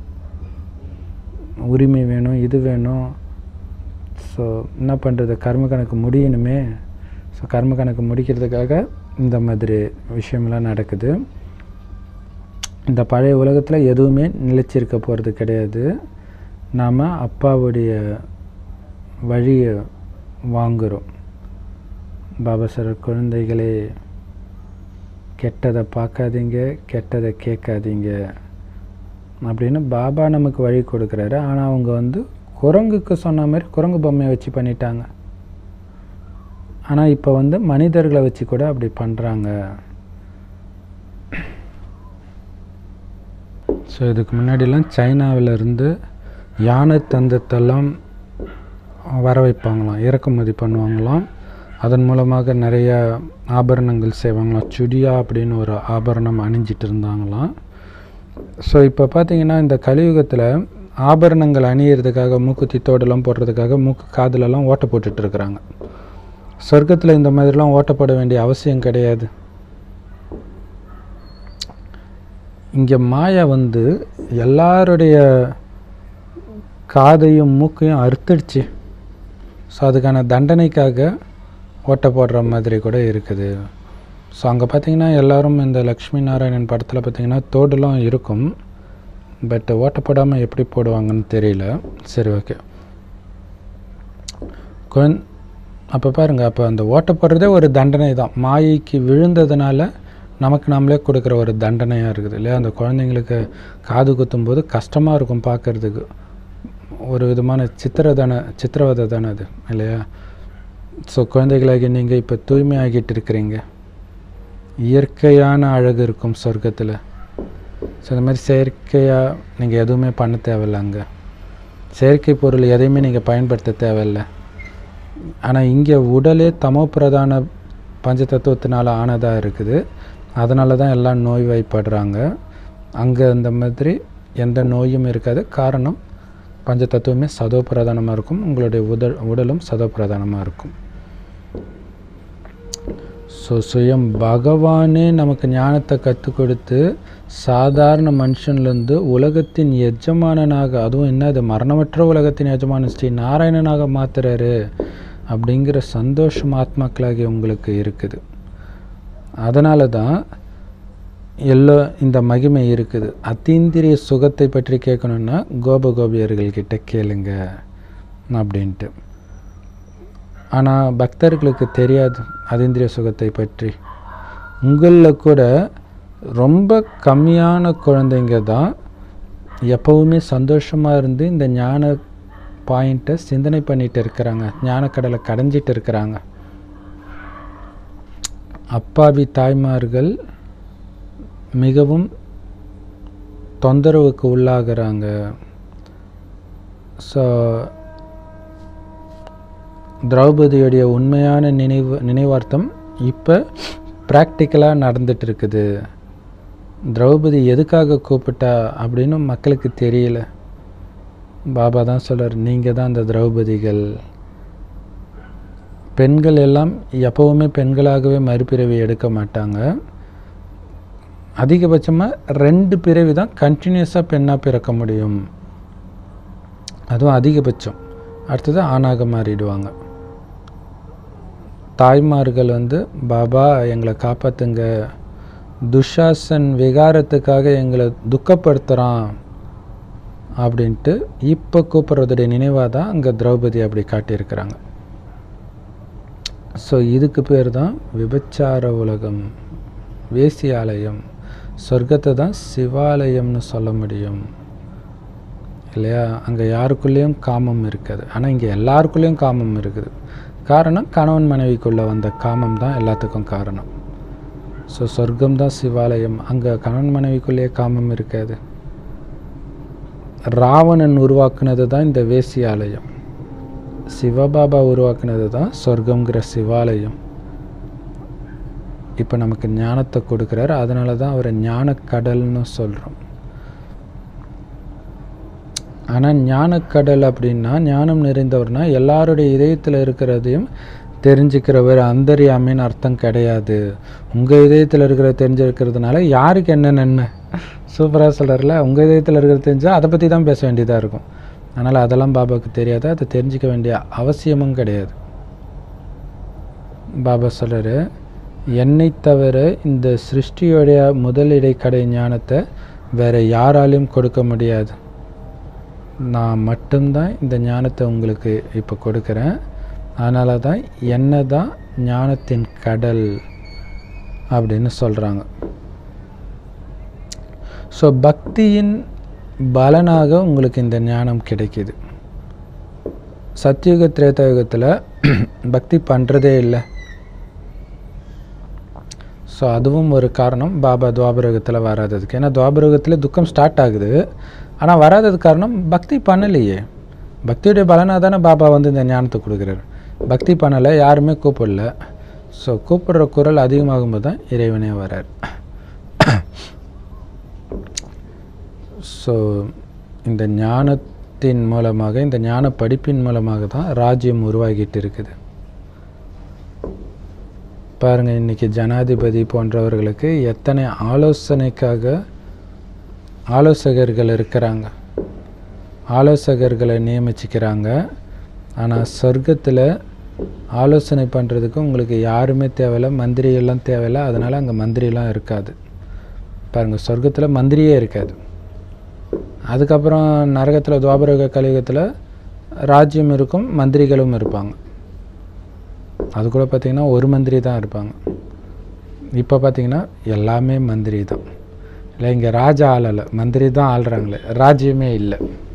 உரிமை வேணும் இது வேணும் ஸோ என்ன பண்ணுறது கர்ம கணக்கு முடியணுமே ஸோ கர்ம கணக்கு முடிக்கிறதுக்காக இந்த மாதிரி விஷயமெல்லாம் நடக்குது இந்த பழைய உலகத்தில் எதுவுமே நிலைச்சிருக்க போகிறது கிடையாது நாம் அப்பாவுடைய வழியை வாங்குகிறோம் பாபா சார் குழந்தைகளே கெட்டதை பார்க்காதீங்க கெட்டதை கேட்காதீங்க அப்படின்னு பாபா நமக்கு வழி கொடுக்குறாரு ஆனால் அவங்க வந்து குரங்குக்கு சொன்ன மாதிரி குரங்கு பொம்மையை வச்சு பண்ணிட்டாங்க ஆனால் இப்போ வந்து மனிதர்களை வச்சு கூட அப்படி பண்ணுறாங்க ஸோ இதுக்கு முன்னாடிலாம் சைனாவில் இருந்து யானை தந்தத்தெல்லாம் வர வைப்பாங்களாம் இறக்குமதி பண்ணுவாங்களாம் அதன் மூலமாக நிறைய ஆபரணங்கள் செய்வாங்களாம் சுடியா அப்படின்னு ஒரு ஆபரணம் அணிஞ்சிட்டு இருந்தாங்களாம் ஸோ இப்போ பார்த்தீங்கன்னா இந்த கலியுகத்தில் ஆபரணங்கள் அணியறதுக்காக மூக்குத்தி தோடெல்லாம் போடுறதுக்காக மூக்கு காதுலலாம் ஓட்டை போட்டுட்டு இருக்கிறாங்க சொர்க்கத்தில் இந்த மாதிரிலாம் ஓட்டை போட வேண்டிய அவசியம் கிடையாது இங்கே மாயா வந்து எல்லாருடைய காதையும் மூக்கையும் அறுத்துடுச்சு ஸோ அதுக்கான தண்டனைக்காக ஓட்டை போடுற மாதிரி கூட இருக்குது ஸோ அங்கே பார்த்தீங்கன்னா எல்லாரும் இந்த லக்ஷ்மி நாராயணன் படத்தில் பார்த்தீங்கன்னா தோடுலாம் இருக்கும் பட் ஓட்டை போடாமல் எப்படி போடுவாங்கன்னு தெரியல சரி ஓகே குழந் அப்போ பாருங்கள் அப்போ அந்த ஓட்டை போடுறதே ஒரு தண்டனை தான் மாயைக்கு விழுந்ததுனால நமக்கு நாமளே கொடுக்குற ஒரு தண்டனையாக இருக்குது இல்லையா அந்த குழந்தைங்களுக்கு காது குத்தும்போது கஷ்டமாக இருக்கும் பார்க்குறதுக்கு ஒரு விதமான சித்திரதான சித்திரவதை தானே அது இல்லையா ஸோ குழந்தைகளாகி நீங்கள் இப்போ தூய்மையாகிட்டு இருக்கிறீங்க இயற்கையான அழகு இருக்கும் சொர்க்கத்தில் ஸோ இந்த மாதிரி செயற்கையாக நீங்கள் எதுவுமே பண்ண தேவையில்ல அங்கே செயற்கை பொருள் எதையுமே நீங்கள் பயன்படுத்த தேவையில்லை ஆனால் இங்கே உடலே தமோ பிரதான பஞ்ச தத்துவத்தினால ஆனதாக இருக்குது அதனால தான் எல்லாம் நோய் வாய்ப்படுறாங்க அங்கே அந்த மாதிரி எந்த நோயும் இருக்காது காரணம் பஞ்ச தத்துவமே சதோ பிரதானமாக இருக்கும் உங்களுடைய உடல் உடலும் சதோ பிரதானமாக இருக்கும் ஸோ சுயம் பகவானே நமக்கு ஞானத்தை கற்றுக் கொடுத்து சாதாரண மனுஷன்லேருந்து உலகத்தின் எஜமானனாக அதுவும் என்ன இது மரணமற்ற உலகத்தின் எஜமானன் ஸ்ரீ நாராயணனாக மாத்துறாரு அப்படிங்கிற சந்தோஷம் ஆத்மாக்களாகி உங்களுக்கு இருக்குது அதனால தான் எல்லோ இந்த மகிமை இருக்குது அத்தீந்திரிய சுகத்தை பற்றி கேட்கணுன்னா கோப கோபியர்கள்கிட்ட கேளுங்க அப்படின்ட்டு ஆனால் பக்தர்களுக்கு தெரியாது அதீந்திரிய சுகத்தை பற்றி உங்களில் கூட ரொம்ப கம்மியான குழந்தைங்க தான் எப்போவுமே சந்தோஷமாக இருந்து இந்த ஞான பாயிண்ட்டை சிந்தனை பண்ணிட்டு இருக்கிறாங்க ஞானக்கடலை கடைஞ்சிட்டு இருக்கிறாங்க அப்பாவி தாய்மார்கள் மிகவும் தொந்தரவுக்கு உள்ளாகிறாங்க ஸோ திரௌபதியுடைய உண்மையான நினைவு நினைவார்த்தம் இப்போ ப்ராக்டிக்கலாக நடந்துட்டு இருக்குது திரௌபதி எதுக்காக கூப்பிட்டா அப்படின்னு மக்களுக்கு தெரியல பாபா தான் சொல்கிறார் நீங்கள் தான் அந்த திரௌபதிகள் பெண்கள் எல்லாம் எப்போவுமே பெண்களாகவே மறுபிறவி எடுக்க மாட்டாங்க அதிகபட்சமாக ரெண்டு பிறவி தான் கண்டினியூஸாக பெண்ணாக பிறக்க முடியும் அதுவும் அதிகபட்சம் அடுத்தது ஆணாக மாறிடுவாங்க தாய்மார்கள் வந்து பாபா எங்களை காப்பாற்றுங்க துஷாசன் விகாரத்துக்காக எங்களை துக்கப்படுத்துகிறான் அப்படின்ட்டு இப்போ கூப்பிட்றதுடைய நினைவாக தான் அங்கே திரௌபதி அப்படி காட்டியிருக்கிறாங்க ஸோ இதுக்கு பேர் தான் விபச்சார உலகம் வேசியாலயம் சொர்க்கத்தை தான் சிவாலயம்னு சொல்ல முடியும் இல்லையா அங்கே யாருக்குள்ளேயும் காமம் இருக்காது ஆனால் இங்கே எல்லாருக்குள்ளேயும் காமம் இருக்குது காரணம் கணவன் மனைவிக்குள்ளே வந்த காமம் தான் எல்லாத்துக்கும் காரணம் ஸோ சொர்க்கம் தான் சிவாலயம் அங்கே கணவன் மனைவிக்குள்ளேயே காமம் இருக்காது ராவணன் உருவாக்குனது தான் இந்த வேசியாலயம் சிவபாபா உருவாக்குனது தான் சொர்க்கங்கிற சிவாலயம் இப்போ நமக்கு ஞானத்தை கொடுக்குறாரு அதனால தான் அவரை ஞானக்கடல்னு சொல்கிறோம் ஆனால் ஞானக்கடல் அப்படின்னா ஞானம் நிறைந்தவர்னா எல்லாருடைய இதயத்தில் இருக்கிறதையும் தெரிஞ்சுக்கிறவர் அந்தரியாமின்னு அர்த்தம் கிடையாது உங்கள் இதயத்தில் இருக்கிறத தெரிஞ்சிருக்கிறதுனால யாருக்கு என்ன நன்மை சூப்பராக சொல்கிறார்ல உங்கள் இதயத்தில் இருக்கிறது தெரிஞ்சால் அதை பற்றி தான் பேச வேண்டியதாக இருக்கும் அதனால் அதெல்லாம் பாபாவுக்கு தெரியாது அதை தெரிஞ்சிக்க வேண்டிய அவசியமும் கிடையாது பாபா சொல்கிறாரு என்னை தவிர இந்த சிருஷ்டியோடைய முதல் இடைக்கடை ஞானத்தை வேறு யாராலையும் கொடுக்க முடியாது நான் மட்டும்தான் இந்த ஞானத்தை உங்களுக்கு இப்போ கொடுக்குறேன் அதனால தான் என்ன தான் ஞானத்தின் கடல் அப்படின்னு சொல்கிறாங்க ஸோ பக்தியின் பலனாக உங்களுக்கு இந்த ஞானம் கிடைக்கிது சத்தியுக திரேதாயுகத்தில் பக்தி பண்ணுறதே இல்லை ஸோ அதுவும் ஒரு காரணம் பாபா துவாபரகத்தில் வராததுக்கு ஏன்னா துவாபரகத்தில் துக்கம் ஸ்டார்ட் ஆகுது ஆனால் வராதது காரணம் பக்தி பண்ணலையே பக்தியுடைய பலனாக தானே பாபா வந்து இந்த ஞானத்தை கொடுக்குறாரு பக்தி பண்ணலை யாருமே கூப்பிடல ஸோ கூப்பிடுற குரல் அதிகமாகும்போது தான் இறைவனே வரார் ஸோ இந்த ஞானத்தின் மூலமாக இந்த ஞான படிப்பின் மூலமாக தான் ராஜ்யம் உருவாகிட்டு இருக்குது பாருங்கள் இன்றைக்கி ஜனாதிபதி போன்றவர்களுக்கு எத்தனை ஆலோசனைக்காக ஆலோசகர்கள் இருக்கிறாங்க ஆலோசகர்களை நியமிச்சுக்கிறாங்க ஆனால் சொர்க்கத்தில் ஆலோசனை பண்ணுறதுக்கு உங்களுக்கு யாருமே தேவையில்லை மந்திரியெல்லாம் தேவையில்லை அதனால் அங்கே மந்திரியெல்லாம் இருக்காது பாருங்கள் சொர்க்கத்தில் மந்திரியே இருக்காது அதுக்கப்புறம் நரகத்தில் துவாபரக கலியுகத்தில் ராஜ்யம் இருக்கும் மந்திரிகளும் இருப்பாங்க அது கூட பார்த்திங்கன்னா ஒரு மந்திரி தான் இருப்பாங்க இப்போ பார்த்திங்கன்னா எல்லாமே மந்திரி தான் இல்லை இங்கே ராஜா ஆளலை மந்திரி தான் ஆள்றாங்களே ராஜ்யமே இல்லை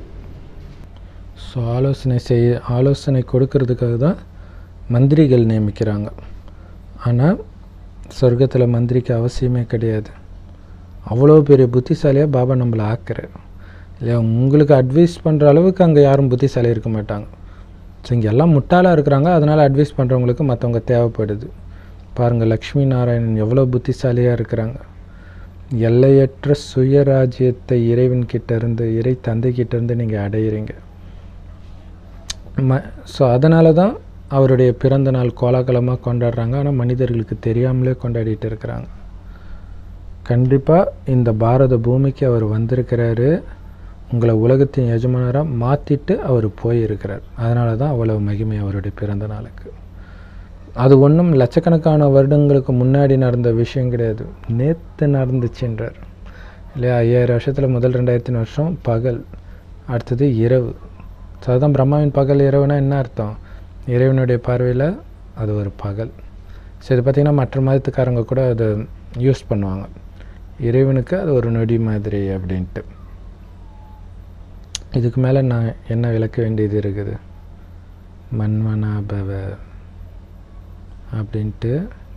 ஸோ ஆலோசனை செய் ஆலோசனை கொடுக்கறதுக்காக தான் மந்திரிகள் நியமிக்கிறாங்க ஆனால் சொர்க்கத்தில் மந்திரிக்கு அவசியமே கிடையாது அவ்வளோ பெரிய புத்திசாலியாக பாபா நம்மளை ஆக்குறார் இல்லையா உங்களுக்கு அட்வைஸ் பண்ணுற அளவுக்கு அங்கே யாரும் புத்திசாலி இருக்க மாட்டாங்க ஸோ இங்கே எல்லாம் முட்டாளாக இருக்கிறாங்க அதனால் அட்வைஸ் பண்ணுறவங்களுக்கு மற்றவங்க தேவைப்படுது பாருங்கள் லக்ஷ்மி நாராயணன் எவ்வளோ புத்திசாலியாக இருக்கிறாங்க எல்லையற்ற சுயராஜ்யத்தை இறைவன் கிட்ட இருந்து இறை தந்தை கிட்ட இருந்து நீங்கள் அடையிறீங்க ம ஸோ அதனால தான் அவருடைய பிறந்த நாள் கோலாகலமாக கொண்டாடுறாங்க ஆனால் மனிதர்களுக்கு தெரியாமலே கொண்டாடிட்டு இருக்கிறாங்க கண்டிப்பாக இந்த பாரத பூமிக்கு அவர் வந்திருக்கிறாரு உங்களை உலகத்தின் எஜமானராக மாற்றிட்டு அவர் போயிருக்கிறார் அதனால தான் அவ்வளவு மகிமை அவருடைய பிறந்த நாளுக்கு அது ஒன்றும் லட்சக்கணக்கான வருடங்களுக்கு முன்னாடி நடந்த விஷயம் கிடையாது நேற்று நடந்துச்சுன்றார் இல்லையா ஐயாயிரம் வருஷத்தில் முதல் ரெண்டாயிரத்தி வருஷம் பகல் அடுத்தது இரவு ஸோ அதுதான் பிரம்மாவின் பகல் இரவுனா என்ன அர்த்தம் இறைவனுடைய பார்வையில் அது ஒரு பகல் ஸோ இது பார்த்திங்கன்னா மற்ற மதத்துக்காரங்க கூட அதை யூஸ் பண்ணுவாங்க இறைவனுக்கு அது ஒரு நொடி மாதிரி அப்படின்ட்டு இதுக்கு மேலே நான் என்ன விளக்க வேண்டியது இருக்குது மன்மனாபவ அப்படின்ட்டு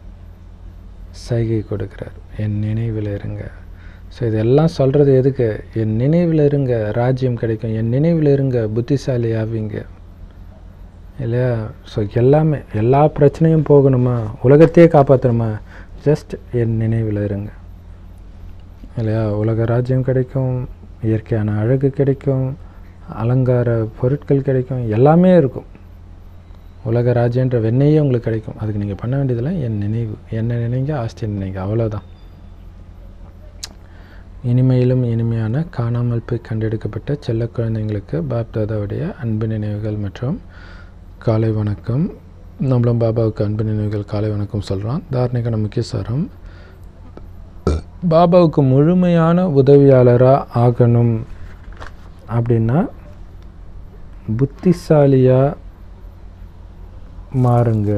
சைகை கொடுக்குறார் என் நினைவில் இருங்க ஸோ இதெல்லாம் சொல்கிறது எதுக்கு என் நினைவில் இருங்க ராஜ்யம் கிடைக்கும் என் நினைவில் இருங்க புத்திசாலி ஆவீங்க இல்லையா ஸோ எல்லாமே எல்லா பிரச்சனையும் போகணுமா உலகத்தையே காப்பாற்றணுமா ஜஸ்ட் என் நினைவில் இருங்க இல்லையா உலக ராஜ்யம் கிடைக்கும் இயற்கையான அழகு கிடைக்கும் அலங்கார பொருட்கள் கிடைக்கும் எல்லாமே இருக்கும் உலக ராஜ்யன்ற வெண்ணையே உங்களுக்கு கிடைக்கும் அதுக்கு நீங்கள் பண்ண வேண்டியதெல்லாம் என் நினைவு என்ன நினைங்க ஆஸ்தியை நினைங்க அவ்வளோதான் இனிமையிலும் இனிமையான காணாமல் போய் கண்டெடுக்கப்பட்ட செல்ல குழந்தைங்களுக்கு பாப் தாதாவுடைய அன்பு நினைவுகள் மற்றும் காலை வணக்கம் நம்மளும் பாபாவுக்கு அன்பு நினைவுகள் காலை வணக்கம் சொல்கிறோம் தார்ணிகான முக்கிய சாரம் பாபாவுக்கு முழுமையான உதவியாளராக ஆகணும் அப்படின்னா புத்திசாலியாக மாறுங்க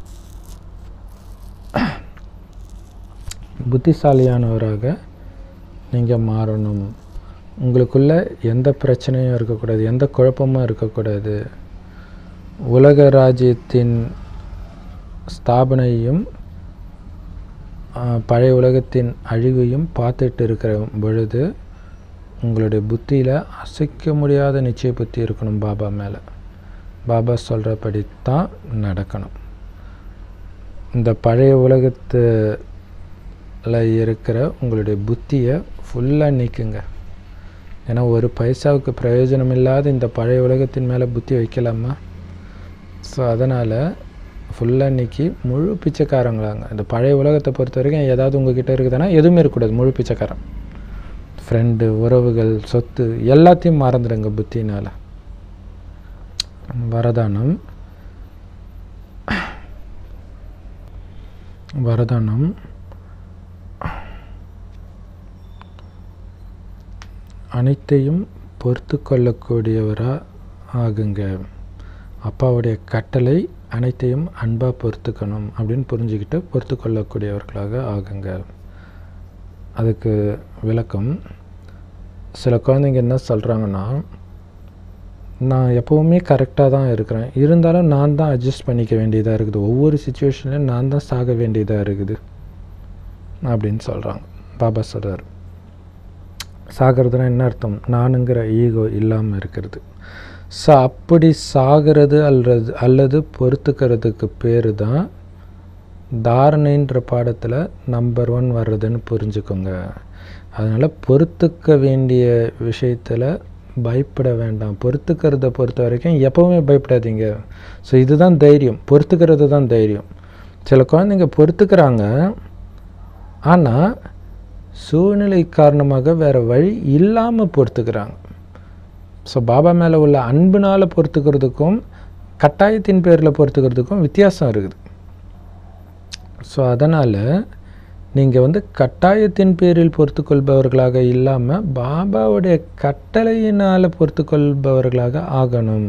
புத்திசாலியானவராக நீங்கள் மாறணும் உங்களுக்குள்ள எந்த பிரச்சனையும் இருக்கக்கூடாது எந்த குழப்பமும் இருக்கக்கூடாது உலக ராஜ்யத்தின் ஸ்தாபனையும் ஆ, பழைய உலகத்தின் அழிவையும் பார்த்துட்டு இருக்கிற பொழுது உங்களுடைய புத்தியில் அசைக்க முடியாத நிச்சய புத்தி இருக்கணும் பாபா மேலே பாபா சொல்கிறபடி தான் நடக்கணும் இந்த பழைய உலகத்தில் இருக்கிற உங்களுடைய புத்தியை ஃபுல்லாக நீக்குங்க ஏன்னா ஒரு பைசாவுக்கு பிரயோஜனம் இல்லாத இந்த பழைய உலகத்தின் மேலே புத்தி வைக்கலாமா ஸோ அதனால் ஃபுல்லாக நீக்கி முழு பிச்சைக்காரங்களாங்க இந்த பழைய உலகத்தை பொறுத்த வரைக்கும் ஏதாவது உங்ககிட்ட இருக்குதுன்னா எதுவுமே இருக்கக்கூடாது முழு பிச்சைக்காரன் ஃப்ரெண்டு உறவுகள் சொத்து எல்லாத்தையும் மறந்துடுங்க புத்தினால் வரதானம் வரதானம் அனைத்தையும் பொறுத்து கொள்ளக்கூடியவராக ஆகுங்க அப்பாவுடைய கட்டளை அனைத்தையும் அன்பாக பொறுத்துக்கணும் அப்படின்னு புரிஞ்சுக்கிட்டு பொறுத்து கொள்ளக்கூடியவர்களாக ஆகுங்க அதுக்கு விளக்கம் சில குழந்தைங்க என்ன சொல்கிறாங்கன்னா நான் எப்போவுமே கரெக்டாக தான் இருக்கிறேன் இருந்தாலும் நான் தான் அட்ஜஸ்ட் பண்ணிக்க வேண்டியதாக இருக்குது ஒவ்வொரு சுச்சுவேஷன்லையும் நான் தான் சாக வேண்டியதாக இருக்குது அப்படின்னு சொல்கிறாங்க பாபா சொல்கிறார் சாகிறதுனா என்ன அர்த்தம் நானுங்கிற ஈகோ இல்லாமல் இருக்கிறது ஸோ அப்படி சாகிறது அல்லது அல்லது பொறுத்துக்கிறதுக்கு பேர் தான் தாரணைன்ற பாடத்தில் நம்பர் ஒன் வர்றதுன்னு புரிஞ்சுக்கோங்க அதனால் பொறுத்துக்க வேண்டிய விஷயத்தில் பயப்பட வேண்டாம் பொறுத்துக்கிறத பொறுத்த வரைக்கும் எப்போவுமே பயப்படாதீங்க ஸோ இதுதான் தைரியம் பொறுத்துக்கிறது தான் தைரியம் சில குழந்தைங்க பொறுத்துக்கிறாங்க ஆனால் சூழ்நிலை காரணமாக வேறு வழி இல்லாமல் பொறுத்துக்கிறாங்க ஸோ பாபா மேலே உள்ள அன்புனால் பொறுத்துக்கிறதுக்கும் கட்டாயத்தின் பேரில் பொறுத்துக்கிறதுக்கும் வித்தியாசம் இருக்குது ஸோ அதனால் நீங்கள் வந்து கட்டாயத்தின் பேரில் பொறுத்துக்கொள்பவர்களாக இல்லாமல் பாபாவுடைய கட்டளையினால் பொறுத்துக்கொள்பவர்களாக ஆகணும்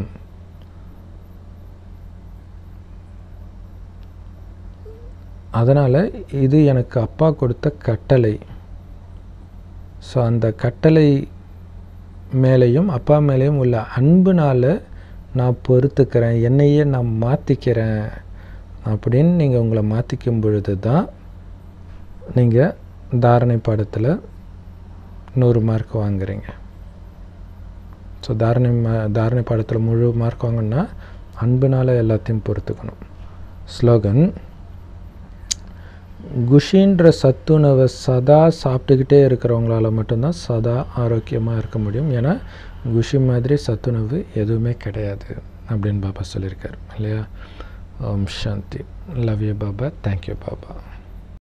அதனால் இது எனக்கு அப்பா கொடுத்த கட்டளை ஸோ அந்த கட்டளை மேலேயும் அப்பா மேலேயும் உள்ள அன்புனால் நான் பொறுத்துக்கிறேன் என்னையே நான் மாற்றிக்கிறேன் அப்படின்னு நீங்கள் உங்களை மாற்றிக்கும் பொழுது தான் நீங்கள் தாரணை பாடத்தில் நூறு மார்க் வாங்குறீங்க ஸோ தாரணை ம- தாரணை பாடத்தில் முழு மார்க் வாங்கணும்னா அன்புனால் எல்லாத்தையும் பொறுத்துக்கணும் ஸ்லோகன் குஷின்ற சத்துணவை சதா சாப்பிட்டுக்கிட்டே இருக்கிறவங்களால மட்டும்தான் சதா ஆரோக்கியமாக இருக்க முடியும் ஏன்னா குஷி மாதிரி சத்துணவு எதுவுமே கிடையாது அப்படின்னு பாபா சொல்லியிருக்காரு இல்லையா ஓம் சாந்தி love you Baba thank you Baba